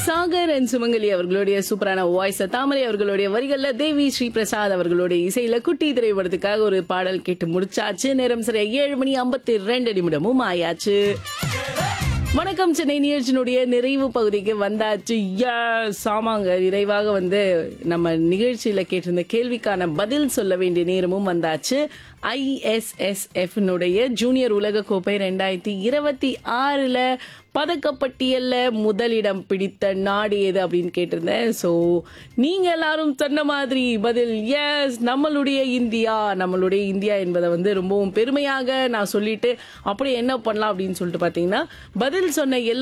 Sagar and சுமங்கலி அவர்களுடைய சூப்பரான வாய்ஸ் தாமரை அவர்களுடைய வரிகள்ல தேவி ஸ்ரீ பிரசாத் அவர்களுடைய இசையில குட்டி திரைப்படத்துக்காக ஒரு பாடல் கேட்டு முடிச்சாச்சு நேரம் சரியா ஏழு மணி ஐம்பத்தி ரெண்டு நிமிடமும் ஆயாச்சு வணக்கம் சென்னை நிகழ்ச்சியினுடைய நிறைவு பகுதிக்கு வந்தாச்சு Yes, ஆமாங்க நிறைவாக வந்து நம்ம நிகழ்ச்சியில கேட்டிருந்த கேள்விக்கான பதில் சொல்ல வேண்டிய நேரமும் வந்தாச்சு ஐஎஸ்எஸ்எஃப் ஜூனியர் உலக கோப்பை ரெண்டாயிரத்தி இருபத்தி ஆறுல பதக்கப்பட்டியல்ல முதலிடம் பிடித்த நாடு எது அப்படின்னு கேட்டிருந்தேன் ஸோ நீங்க எல்லாரும் சொன்ன மாதிரி பதில் எஸ் நம்மளுடைய இந்தியா நம்மளுடைய இந்தியா என்பதை வந்து ரொம்பவும் பெருமையாக நான் சொல்லிட்டு அப்படியே என்ன பண்ணலாம் அப்படின்னு சொல்லிட்டு பார்த்தீங்கன்னா பதில் சொன்ன எல்லா